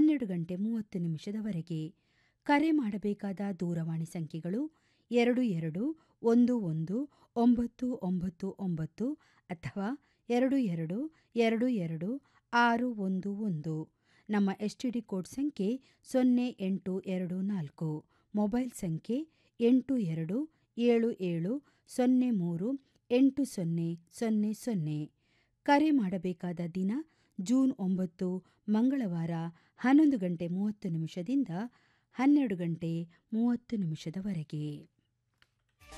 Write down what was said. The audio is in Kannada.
ಹನ್ನೆರಡು ಗಂಟೆ ಮೂವತ್ತು ನಿಮಿಷದವರೆಗೆ ಕರೆ ಮಾಡಬೇಕಾದ ದೂರವಾಣಿ ಸಂಖ್ಯೆಗಳು ಎರಡು ಎರಡು ಒಂದು ಒಂದು ಒಂಬತ್ತು ಒಂಬತ್ತು ಒಂಬತ್ತು ಅಥವಾ ಎರಡು ಎರಡು ಎರಡು ಎರಡು ಆರು ಒಂದು ಒಂದು ನಮ್ಮ ಎಸ್ ಟಿ ಡಿ ಕೋಡ್ ಸಂಖ್ಯೆ ಸೊನ್ನೆ ಎಂಟು ಎರಡು ನಾಲ್ಕು ಮೊಬೈಲ್ ಸಂಖ್ಯೆ ಎಂಟು ಎರಡು ಏಳು ಏಳು ಸೊನ್ನೆ ಮೂರು ಎಂಟು ಸೊನ್ನೆ ಸೊನ್ನೆ ಸೊನ್ನೆ ಕರೆ ಮಾಡಬೇಕಾದ ದಿನ ಜೂನ್ ಒಂಬತ್ತು ಮಂಗಳವಾರ ಹನ್ನೊಂದು ಗಂಟೆ ಮೂವತ್ತು ನಿಮಿಷದಿಂದ ಹನ್ನೆರಡು ಗಂಟೆ ಮೂವತ್ತು ನಿಮಿಷದವರೆಗೆ